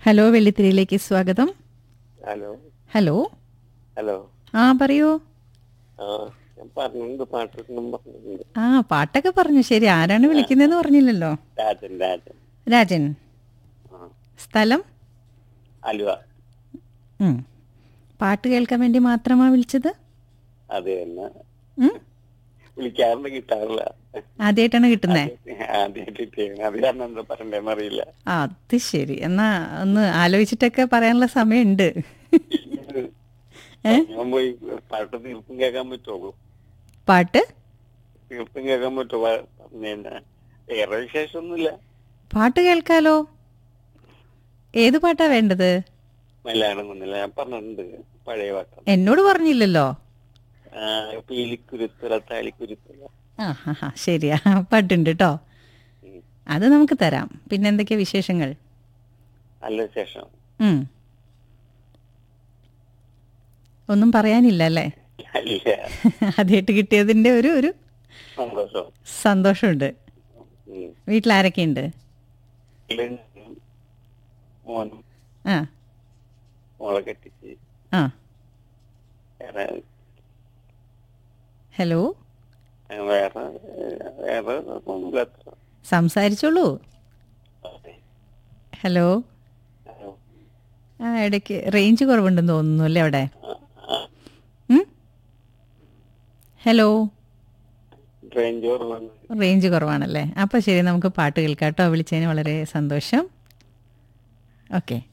Hello വെള്ളിത്തിരിയിലേക്ക് സ്വാഗതം hello hello hello ആ പറയൂ ആ ഞാൻ പറഞ്ഞിട്ടുണ്ട് പാട്ടൊന്നും പറഞ്ഞിട്ടുണ്ട് ആ പാട്ടൊക്കെ പറഞ്ഞു ശരി ആരാണ് വിളിക്കുന്നതെന്ന് പറഞ്ഞില്ലല്ലോ രാജൻ രാജൻ രാജൻ ആ സ്ഥലം അലുവ ഉം. പാട്ട് കേൾക്കാൻ വേണ്ടി മാത്രമാ വിളിച്ചത് അത് തന്നെ ഉം? വിളിക്കാറുണ്ട് കിട്ടാറില്ല ആദ്യമായിട്ടാണ് കിട്ടുന്നേ ആദ്യമായിട്ട് കിട്ടിയത് അത് കാരണം എന്താ പറയണ്ടേന്ന് അറിയില്ല അത് ശരി എന്നാ ഒന്ന് ആലോചിച്ചിട്ടൊക്കെ പറയാനുള്ള സമയമുണ്ട് ഞാൻ പോയി പാട്ട് തീർത്തും കേൾക്കാൻ പറ്റുള്ളൂ പാട്ട് തീർത്തും കേൾക്കാൻ പറ്റുമോ പറഞ്ഞു കഴിഞ്ഞാ വേറെ വിശേഷമൊന്നുമില്ല പാട്ട് കേൾക്കാലോ ഏത് പാട്ടാ വേണ്ടത് മലയാളം ഒന്നുമില്ല ഞാൻ പറഞ്ഞിട്ടുണ്ട് പഴയ പാട്ടാണ് എന്നോട് പറഞ്ഞില്ലല്ലോ ആ, പീലിക്കുരുത്തുല താലിക്കുരുത്തുല ആ ഹാ ഹാ ശരിയാ പാട്ടുണ്ട് കേട്ടോ ഉം. അത് നമുക്ക് തരാം പിന്നെ എന്തൊക്കെയാ വിശേഷങ്ങൾ നല്ല വിശേഷം ഉം. ഒന്നും പറയാനില്ല അല്ലേ അല്ല ആദ്യമായിട്ട് കിട്ടിയതിന്റെ ഒരു ഒരു സന്തോഷം സന്തോഷമുണ്ട് ഉം. വീട്ടിലാരൊക്കെയുണ്ട് വീട്ടില് മോനും ആ മോളെ കെട്ടിച്ച് ആ വേറെ ഹലോ വേറെ വേറെ ഒന്നുമില്ല അത്ര. സംസാരിച്ചോളൂ അതെ. Hello hello. ആ ഇടയ്ക്ക് റേഞ്ച് കുറവുണ്ടെന്ന് തോന്നുന്നു അല്ലേ അവിടെ ആ, ആ. ഉം? ഹലോ റേഞ്ച് കുറവാണ് റേഞ്ച് കുറവാണല്ലേ അപ്പോൾ ശരി നമുക്ക് പാട്ട് കേൾക്കാം കേട്ടോ വിളിച്ചതിന് വളരെ സന്തോഷം ഓക്കെ